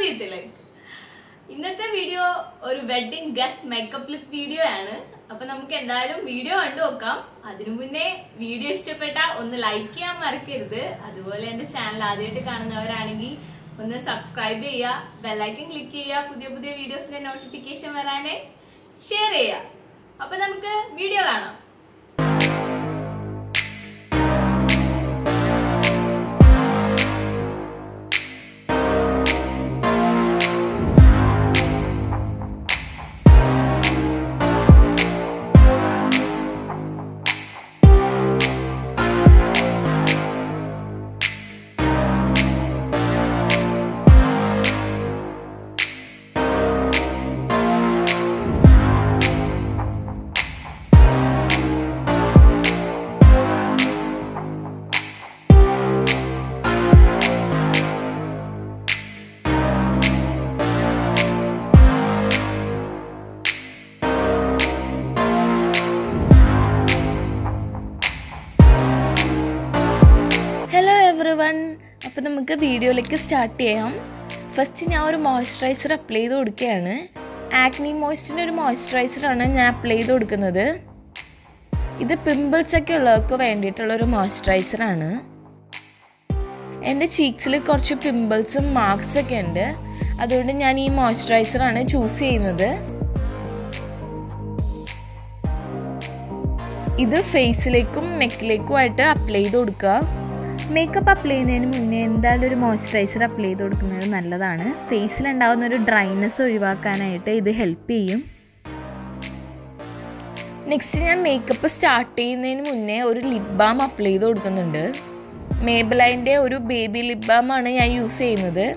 അറിയത്തില്ലേ ഇന്നത്തെ വീഡിയോ ഒരു wedding guest makeup look video ആണ് അപ്പൊ നമുക്ക് എന്തായാലും വീഡിയോ കണ്ടു നോക്കാം അതിനു മുന്നേ വീഡിയോ ഇഷ്ടപ്പെട്ട ഒന്ന് ലൈക്ക് ചെയ്യാൻ മറക്കരുത് അതുപോലെ എന്റെ ചാനൽ ആദ്യമായിട്ട് കാണുന്നവരാണെങ്കിൽ ഒന്ന് സബ്സ്ക്രൈബ് ചെയ്യുക ബെല്ലൈക്കൻ ക്ലിക്ക് ചെയ്യുക പുതിയ പുതിയ വീഡിയോസിന്റെ നോട്ടിഫിക്കേഷൻ വരാനേ ഷെയർ ചെയ്യുക അപ്പൊ നമുക്ക് വീഡിയോ കാണാം ഹലോ എവറി വൺ അപ്പോൾ നമുക്ക് വീഡിയോയിലേക്ക് സ്റ്റാർട്ട് ചെയ്യാം ഫസ്റ്റ് ഞാൻ ഒരു മോയ്സ്ചറൈസർ അപ്ലൈ ചെയ്ത് കൊടുക്കുകയാണ് ആക്നി മോയ്സ്റ്റിൻ്റെ ഒരു മോയ്സ്ചറൈസറാണ് ഞാൻ അപ്ലൈ ചെയ്ത് കൊടുക്കുന്നത് ഇത് പിമ്പിൾസ് ഒക്കെ ഉള്ളവർക്ക് വേണ്ടിയിട്ടുള്ള ഒരു മോയ്സ്ചറൈസറാണ് എൻ്റെ ചീക്സിൽ കുറച്ച് പിമ്പിൾസും മാർക്സ് ഒക്കെ ഉണ്ട് അതുകൊണ്ട് ഞാൻ ഈ മോയ്സ്ചറൈസറാണ് ചൂസ് ചെയ്യുന്നത് ഇത് ഫേസിലേക്കും നെക്കിലേക്കും ആയിട്ട് അപ്ലൈ ചെയ്ത് കൊടുക്കുക മേക്കപ്പ് അപ്ലൈ ചെയ്യുന്നതിന് മുന്നേ എന്തായാലും ഒരു മോയ്സ്ചറൈസർ അപ്ലൈ ചെയ്ത് കൊടുക്കുന്നത് നല്ലതാണ് ഫേസിലുണ്ടാകുന്ന ഒരു ഡ്രൈനെസ് ഒഴിവാക്കാനായിട്ട് ഇത് ഹെൽപ്പ് ചെയ്യും നെക്സ്റ്റ് ഞാൻ മേക്കപ്പ് സ്റ്റാർട്ട് ചെയ്യുന്നതിന് മുന്നേ ഒരു ലിപ് ബാം അപ്ലൈ ചെയ്ത് കൊടുക്കുന്നുണ്ട് മേബലൈൻ്റെ ഒരു ബേബി ലിപ് ബാം ആണ് ഞാൻ യൂസ് ചെയ്യുന്നത്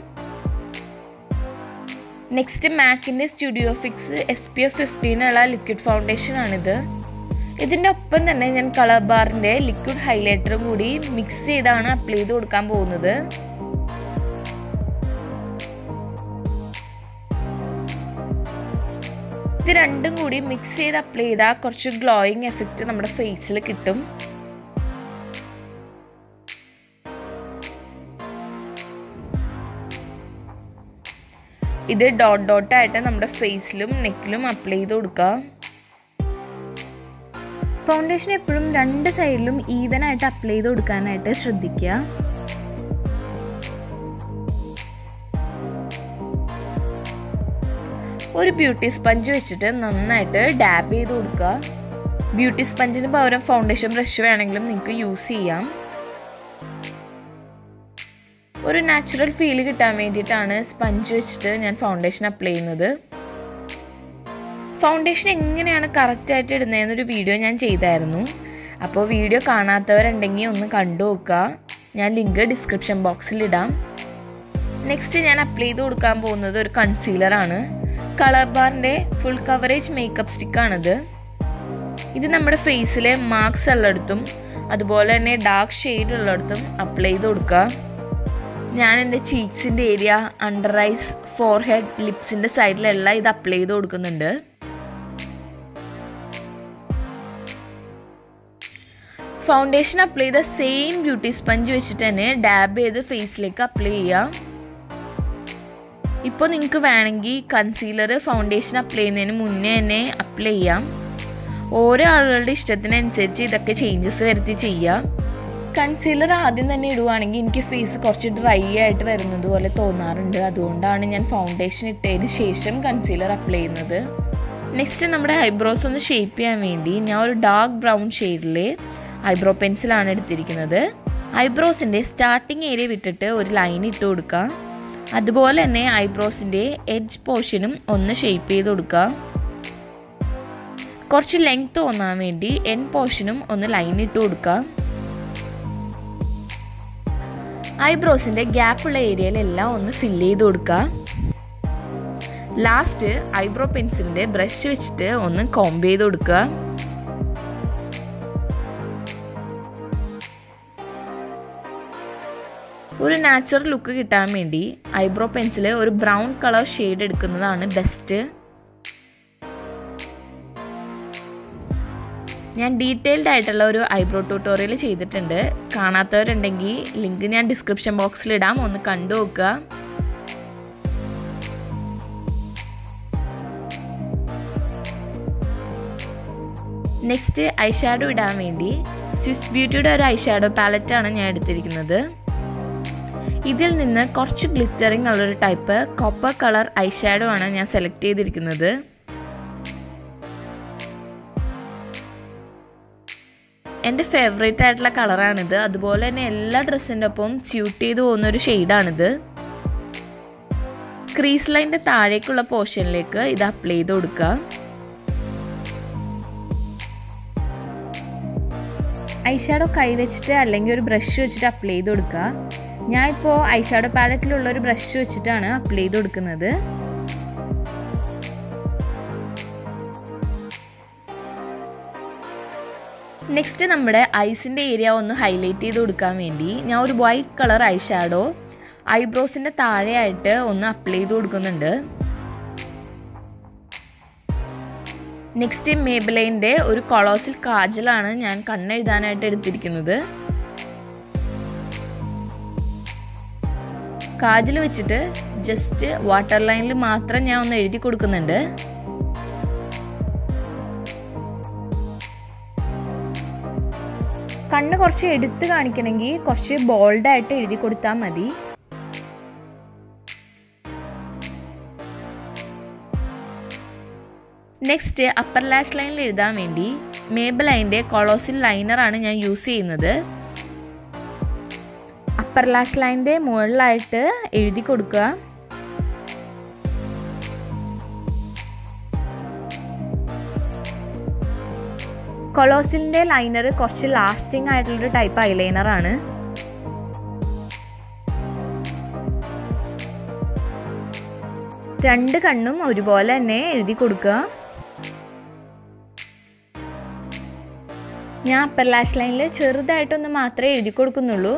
നെക്സ്റ്റ് മാക്കിൻ്റെ studio fix S P F ഫിഫ്റ്റീനുള്ള ലിക്വിഡ് ഫൗണ്ടേഷൻ ആണിത് ഇതിൻ്റെ ഒപ്പം തന്നെ ഞാൻ കളർ ബാറിൻ്റെ ലിക്വിഡ് ഹൈലൈറ്ററും കൂടി മിക്സ് ചെയ്താണ് അപ്ലൈ ചെയ്ത് കൊടുക്കാൻ പോകുന്നത് ഇത് രണ്ടും കൂടി മിക്സ് ചെയ്ത് അപ്ലൈ ചെയ്താൽ കുറച്ച് ഗ്ലോയിങ് എഫക്റ്റ് നമ്മുടെ ഫേസിൽ കിട്ടും ഇത് ഡോട്ട് ഡോട്ടായിട്ട് നമ്മുടെ ഫേസിലും നെക്കിലും അപ്ലൈ ചെയ്ത് കൊടുക്കുക ഫൗണ്ടേഷൻ എപ്പോഴും രണ്ട് സൈഡിലും ഈവൻ ആയിട്ട് അപ്ലൈ ചെയ്ത് കൊടുക്കാനായിട്ട് ശ്രദ്ധിക്കുക ഒരു ബ്യൂട്ടി സ്പഞ്ച് വെച്ചിട്ട് നന്നായിട്ട് ഡാബ് ചെയ്ത് കൊടുക്കുക ബ്യൂട്ടി സ്പഞ്ചിന് പകരം ഫൗണ്ടേഷൻ ബ്രഷ് വേണമെങ്കിലും നിങ്ങൾക്ക് യൂസ് ചെയ്യാം ഒരു നാച്ചുറൽ ഫീൽ കിട്ടാൻ വേണ്ടിയിട്ടാണ് സ്പഞ്ച് വെച്ചിട്ട് ഞാൻ ഫൗണ്ടേഷൻ അപ്ലൈ ചെയ്യുന്നത് ഫൗണ്ടേഷൻ എങ്ങനെയാണ് കറക്റ്റായിട്ട് ഇടുന്നതെന്നൊരു വീഡിയോ ഞാൻ ചെയ്തായിരുന്നു അപ്പോൾ വീഡിയോ കാണാത്തവരുണ്ടെങ്കിൽ ഒന്ന് കണ്ടു നോക്കുക ഞാൻ ലിങ്ക് ഡിസ്ക്രിപ്ഷൻ ബോക്സിൽ ഇടാം നെക്സ്റ്റ് ഞാൻ അപ്ലൈ ചെയ്ത് കൊടുക്കാൻ പോകുന്നത് ഒരു കൺസീലറാണ് കളർ ബാറിൻ്റെ ഫുൾ കവറേജ് മേക്കപ്പ് സ്റ്റിക്കാണിത് ഇത് നമ്മുടെ ഫേസിലെ മാർക്സ് ഉള്ളിടത്തും അതുപോലെ തന്നെ ഡാർക്ക് ഷെയ്ഡ് ഉള്ളിടത്തും അപ്ലൈ ചെയ്ത് കൊടുക്കുക ഞാൻ എൻ്റെ ചീക്സിൻ്റെ ഏരിയ അണ്ടർ ഐസ് ഫോർഹെഡ് ലിപ്സിൻ്റെ സൈഡിലെല്ലാം ഇത് അപ്ലൈ ചെയ്ത് കൊടുക്കുന്നുണ്ട് ഫൗണ്ടേഷൻ അപ്ലൈ ചെയ്ത സെയിം ബ്യൂട്ടി സ്പഞ്ച് വെച്ചിട്ട് തന്നെ ഡാബ് ചെയ്ത് ഫേസിലേക്ക് അപ്ലൈ ചെയ്യാം ഇപ്പോൾ നിങ്ങൾക്ക് വേണമെങ്കിൽ കൺസീലർ ഫൗണ്ടേഷൻ അപ്ലൈ ചെയ്യുന്നതിന് മുന്നേ തന്നെ അപ്ലൈ ചെയ്യാം ഓരോ ആളുകളുടെ ഇഷ്ടത്തിനനുസരിച്ച് ഇതൊക്കെ ചേഞ്ചസ് വരുത്തി ചെയ്യാം കൺസീലർ ആദ്യം തന്നെ ഇടുവാണെങ്കിൽ എനിക്ക് ഫേസ് കുറച്ച് ഡ്രൈ ആയിട്ട് വരുന്നത് പോലെ തോന്നാറുണ്ട് അതുകൊണ്ടാണ് ഞാൻ ഫൗണ്ടേഷൻ ഇട്ടതിന് ശേഷം കൺസീലർ അപ്ലൈ ചെയ്യുന്നത് നെക്സ്റ്റ് നമ്മുടെ ഐബ്രോസ് ഒന്ന് ഷേപ്പ് ചെയ്യാൻ വേണ്ടി ഞാൻ ഒരു ഡാർക്ക് ബ്രൗൺ ഷെയ്ഡിലെ ഐബ്രോ പെൻസിലാണ് എടുത്തിരിക്കുന്നത് ഐബ്രോസിൻ്റെ സ്റ്റാർട്ടിങ് ഏരിയ വിട്ടിട്ട് ഒരു ലൈൻ ഇട്ട് കൊടുക്കുക അതുപോലെ തന്നെ ഐബ്രോസിൻ്റെ എഡ്ജ് പോർഷനും ഒന്ന് ഷേപ്പ് ചെയ്ത് കൊടുക്കുക കുറച്ച് ലെങ്ത് തോന്നാൻ വേണ്ടി എൻ പോർഷനും ഒന്ന് ലൈൻ ഇട്ട് കൊടുക്കുക ഐബ്രോസിൻ്റെ ഗ്യാപ്പുള്ള ഏരിയയിലെല്ലാം ഒന്ന് ഫില്ല് ചെയ്ത് കൊടുക്കുക ലാസ്റ്റ് ഐബ്രോ പെൻസിലിൻ്റെ ബ്രഷ് വെച്ചിട്ട് ഒന്ന് കോംബ് ചെയ്ത് കൊടുക്കുക ഒരു നാച്ചുറൽ ലുക്ക് കിട്ടാൻ വേണ്ടി ഐബ്രോ പെൻസിൽ ഒരു ബ്രൗൺ കളർ ഷെയ്ഡ് എടുക്കുന്നതാണ് ബെസ്റ്റ് ഞാൻ ഡീറ്റെയിൽഡ് ആയിട്ടുള്ള ഒരു ഐബ്രോ ട്യൂട്ടോറിയൽ ചെയ്തിട്ടുണ്ട് കാണാത്തവരുണ്ടെങ്കിൽ ലിങ്ക് ഞാൻ ഡിസ്ക്രിപ്ഷൻ ബോക്സിൽ ഇടാം ഒന്ന് കണ്ടു നോക്കുക നെക്സ്റ്റ് ഐഷാഡോ ഇടാൻ വേണ്ടി സ്വിസ് ബ്യൂട്ടിയുടെ ഒരു ഐഷാഡോ പാലറ്റാണ് ഞാൻ എടുത്തിരിക്കുന്നത് ഇതിൽ നിന്ന് കുറച്ച് ഗ്ലിറ്ററിങ് ഉള്ളൊരു ടൈപ്പ് കോപ്പർ കളർ ഐഷാഡോ ആണ് ഞാൻ സെലക്ട് ചെയ്തിരിക്കുന്നത് എൻ്റെ ഫേവറേറ്റ് ആയിട്ടുള്ള കളറാണിത് അതുപോലെ തന്നെ എല്ലാ ഡ്രസ്സിൻ്റെ ഒപ്പം സ്യൂട്ട് ചെയ്ത് പോകുന്ന ഒരു ഷെയ്ഡാണിത് ക്രീസ് ലൈൻ്റെ താഴേക്കുള്ള പോർഷനിലേക്ക് ഇത് അപ്ലൈ ചെയ്ത് കൊടുക്കുക ഐഷാഡോ കൈ വെച്ചിട്ട് അല്ലെങ്കിൽ ഒരു ബ്രഷ് വെച്ചിട്ട് അപ്ലൈ ചെയ്ത് കൊടുക്കുക ഞാൻ ഇപ്പോൾ ഐഷാഡോ പാലറ്റിലുള്ള ഒരു ബ്രഷ് വെച്ചിട്ടാണ് അപ്ലൈ ചെയ്ത് കൊടുക്കുന്നത് നെക്സ്റ്റ് നമ്മുടെ ഐസിൻ്റെ ഏരിയ ഒന്ന് ഹൈലൈറ്റ് ചെയ്ത് കൊടുക്കാൻ വേണ്ടി ഞാൻ ഒരു വൈറ്റ് കളർ ഐ ഷാഡോ ഐബ്രോസിൻ്റെ താഴെയായിട്ട് ഒന്ന് അപ്ലൈ ചെയ്ത് കൊടുക്കുന്നുണ്ട് നെക്സ്റ്റ് മേബലൈൻ്റെ ഒരു കൊളോസിൽ കാജലാണ് ഞാൻ കണ്ണെഴുതാനായിട്ട് എടുത്തിരിക്കുന്നത് കാജൽ വെച്ചിട്ട് ജസ്റ്റ് വാട്ടർ ലൈനിൽ മാത്രം ഞാൻ ഒന്ന് എഴുതി കൊടുക്കുന്നുണ്ട് കണ്ണ് കുറച്ച് എടുത്ത് കാണിക്കണമെങ്കിൽ കുറച്ച് ബോൾഡായിട്ട് എഴുതി കൊടുത്താൽ മതി നെക്സ്റ്റ് അപ്പർ ലാഷ് ലൈനിൽ എഴുതാൻ വേണ്ടി മേബൽ ലൈൻ്റെ കൊളോസിൽ ലൈനറാണ് ഞാൻ യൂസ് ചെയ്യുന്നത് അപ്പർ ലാഷ് ലൈൻ്റെ മുകളിലായിട്ട് എഴുതി കൊടുക്കുക കൊളോസിലിൻ്റെ ലൈനർ കുറച്ച് ലാസ്റ്റിംഗ് ആയിട്ടുള്ളൊരു ടൈപ്പ് ഐലൈനറാണ് രണ്ട് കണ്ണും ഒരുപോലെ തന്നെ എഴുതി കൊടുക്കുക ഞാൻ അപ്പർ ലാഷ് ലൈനിൽ ചെറുതായിട്ടൊന്ന് മാത്രമേ എഴുതി കൊടുക്കുന്നുള്ളൂ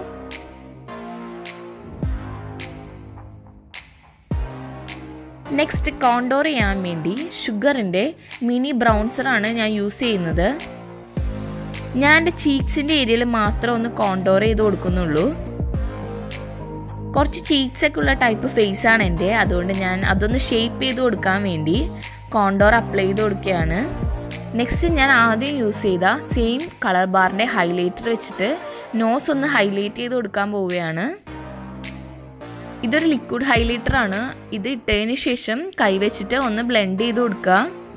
നെക്സ്റ്റ് കോണ്ടോർ ചെയ്യാൻ വേണ്ടി ഷുഗറിൻ്റെ മിനി ബ്രൗൺസറാണ് ഞാൻ യൂസ് ചെയ്യുന്നത് ഞാൻ എൻ്റെ ചീക്സിൻ്റെ ഏരിയയിൽ മാത്രം ഒന്ന് കോണ്ടോർ ചെയ്ത് കൊടുക്കുന്നുള്ളൂ കുറച്ച് ചീക്സ് ഒക്കെ ഉള്ള ടൈപ്പ് ഫേസ് ആണ് എൻ്റെ അതുകൊണ്ട് ഞാൻ അതൊന്ന് ഷേപ്പ് ചെയ്ത് കൊടുക്കാൻ വേണ്ടി കോണ്ടോർ അപ്ലൈ ചെയ്ത് കൊടുക്കുകയാണ് നെക്സ്റ്റ് ഞാൻ ആദ്യം യൂസ് ചെയ്ത സെയിം കളർ ബാറിൻ്റെ ഹൈലൈറ്റർ വെച്ചിട്ട് നോസ് ഒന്ന് ഹൈലൈറ്റ് ചെയ്ത് കൊടുക്കാൻ പോവുകയാണ് ഇതൊരു ലിക്വിഡ് ഹൈലൈറ്റർ ആണ് ഇത് ഇട്ടതിന് ശേഷം കൈവച്ചിട്ട് ഒന്ന് ബ്ലെൻഡ് ചെയ്ത് കൊടുക്കുക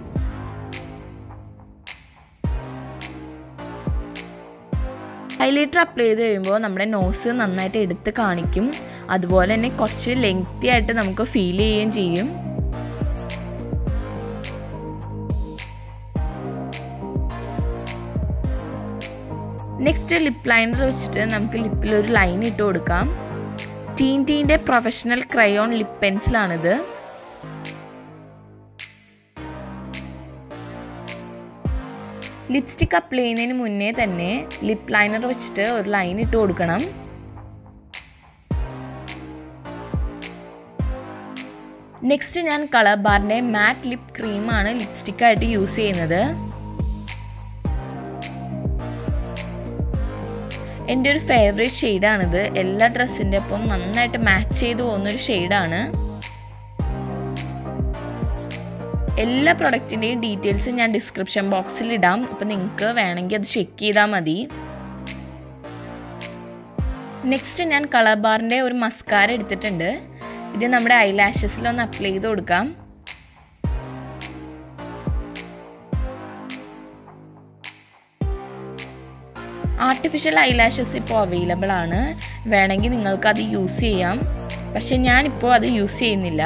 ഹൈലൈറ്റർ അപ്ലൈ ചെയ്ത് കഴിയുമ്പോൾ നമ്മുടെ നോസ് നന്നായിട്ട് എടുത്ത് കാണിക്കും അതുപോലെ തന്നെ കുറച്ച് ലെങ്തി ആയിട്ട് നമുക്ക് ഫീൽ ചെയ്യുകയും ചെയ്യും നെക്സ്റ്റ് ലിപ്പ് ലൈനർ വെച്ചിട്ട് നമുക്ക് ലിപ്പിൽ ഒരു ലൈൻ ഇട്ട് കൊടുക്കാം ടീൻ ടീൻ്റെ പ്രൊഫഷണൽ ക്രയോൺ ലിപ്പ് പെൻസിലാണിത് ലിപ്സ്റ്റിക് അപ്ലൈ ചെയ്യുന്നതിന് മുന്നേ തന്നെ ലിപ്പ് ലൈനർ വെച്ചിട്ട് ഒരു ലൈൻ ഇട്ട് കൊടുക്കണം നെക്സ്റ്റ് ഞാൻ കളർ ബാറിൻ്റെ മാറ്റ് ലിപ് ക്രീമാണ് ലിപ്സ്റ്റിക്കായിട്ട് യൂസ് ചെയ്യുന്നത് എൻ്റെ ഒരു ഫേവറേറ്റ് ഷെയ്ഡാണിത് എല്ലാ ഡ്രസ്സിൻ്റെ ഒപ്പം നന്നായിട്ട് മാച്ച് ചെയ്ത് പോകുന്നൊരു ഷെയ്ഡാണ് എല്ലാ പ്രൊഡക്റ്റിൻ്റെയും ഡീറ്റെയിൽസ് ഞാൻ ഡിസ്ക്രിപ്ഷൻ ബോക്സിൽ ഇടാം അപ്പോൾ നിങ്ങൾക്ക് വേണമെങ്കിൽ അത് ചെക്ക് ചെയ്താൽ മതി നെക്സ്റ്റ് ഞാൻ കളർ ബാറിൻ്റെ ഒരു മസ്കാര എടുത്തിട്ടുണ്ട് ഇത് നമ്മുടെ ഐ ലാഷസിൽ ഒന്ന് അപ്ലൈ ചെയ്ത് കൊടുക്കാം ആർട്ടിഫിഷ്യൽ ഐലാഷസ് ഇപ്പോൾ അവൈലബിൾ ആണ് വേണമെങ്കിൽ നിങ്ങൾക്ക് അത് യൂസ് ചെയ്യാം പക്ഷെ ഞാനിപ്പോൾ അത് യൂസ് ചെയ്യുന്നില്ല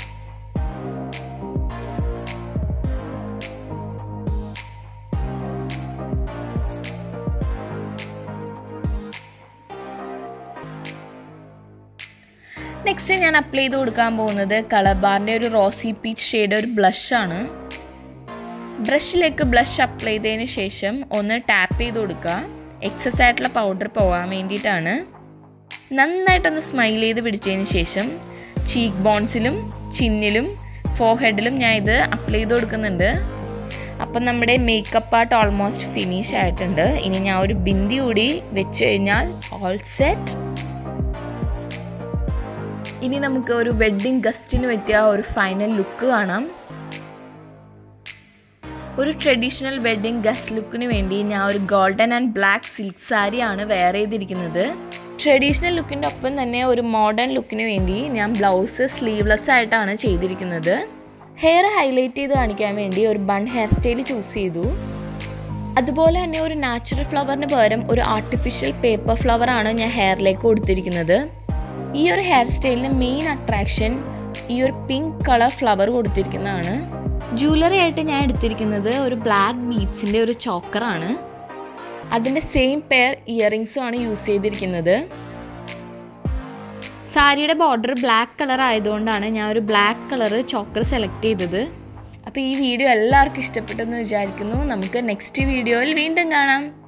നെക്സ്റ്റ് ഞാൻ അപ്ലൈ ചെയ്ത് കൊടുക്കാൻ പോകുന്നത് കളർ ബാറിൻ്റെ ഒരു റോസി പീച്ച് ഷെയ്ഡ് ഒരു ബ്ലഷാണ് ബ്രഷിലേക്ക് ബ്ലഷ് അപ്ലൈ ചെയ്തതിന് ശേഷം ഒന്ന് ടാപ്പ് ചെയ്ത് കൊടുക്കുക എക്സസ് ആയിട്ടുള്ള പൗഡർ പോകാൻ വേണ്ടിയിട്ടാണ് നന്നായിട്ടൊന്ന് സ്മൈൽ ചെയ്ത് പിടിച്ചതിന് ശേഷം ചീക്ക് ബോൺസിലും ചിന്നിലും ഫോഹെഡിലും ഞാൻ ഇത് അപ്ലൈ ചെയ്ത് കൊടുക്കുന്നുണ്ട് അപ്പം നമ്മുടെ മേക്കപ്പ് ആർട്ട് ഓൾമോസ്റ്റ് ഫിനിഷ് ആയിട്ടുണ്ട് ഇനി ഞാൻ ഒരു ബിന്ദി കൂടി വെച്ച് കഴിഞ്ഞാൽ ഓൾ സെറ്റ് ഇനി നമുക്ക് ഒരു വെഡ്ഡിങ് ഗസ്റ്റിന് പറ്റിയ ഒരു ഫൈനൽ ലുക്ക് കാണാം ഒരു ട്രഡീഷണൽ വെഡ്ഡിങ് ഗസ്റ്റ് ലുക്കിന് വേണ്ടി ഞാൻ ഒരു ഗോൾഡൻ ആൻഡ് ബ്ലാക്ക് സിൽക്ക് സാരിയാണ് വെയർ ചെയ്തിരിക്കുന്നത് ട്രഡീഷണൽ ലുക്കിൻ്റെ ഒപ്പം തന്നെ ഒരു മോഡേൺ ലുക്കിന് വേണ്ടി ഞാൻ ബ്ലൗസ് സ്ലീവ്ലെസ് ആയിട്ടാണ് ചെയ്തിരിക്കുന്നത് ഹെയർ ഹൈലൈറ്റ് ചെയ്ത് കാണിക്കാൻ വേണ്ടി ഒരു ബൺ ഹെയർ സ്റ്റൈൽ ചൂസ് ചെയ്തു അതുപോലെ തന്നെ ഒരു നാച്ചുറൽ ഫ്ലവറിന് പകരം ഒരു ആർട്ടിഫിഷ്യൽ പേപ്പർ ഫ്ലവറാണ് ഞാൻ ഹെയറിലേക്ക് കൊടുത്തിരിക്കുന്നത് ഈ ഒരു ഹെയർ സ്റ്റൈലിന് മെയിൻ അട്രാക്ഷൻ ഈ ഒരു പിങ്ക് കളർ ഫ്ലവർ കൊടുത്തിരിക്കുന്നതാണ് ജൂവലറി ആയിട്ട് ഞാൻ എടുത്തിരിക്കുന്നത് ഒരു ബ്ലാക്ക് ബീഡ്സിൻ്റെ ഒരു ചോക്കറാണ് അതിൻ്റെ സെയിം പെയർ ഇയറിങ്സും ആണ് യൂസ് ചെയ്തിരിക്കുന്നത് സാരിയുടെ ബോർഡർ ബ്ലാക്ക് കളർ ആയതുകൊണ്ടാണ് ഞാൻ ഒരു ബ്ലാക്ക് കളർ ചോക്കർ സെലക്ട് ചെയ്തത് അപ്പോൾ ഈ വീഡിയോ എല്ലാവർക്കും ഇഷ്ടപ്പെട്ടെന്ന് വിചാരിക്കുന്നു നമുക്ക് നെക്സ്റ്റ് വീഡിയോയിൽ വീണ്ടും കാണാം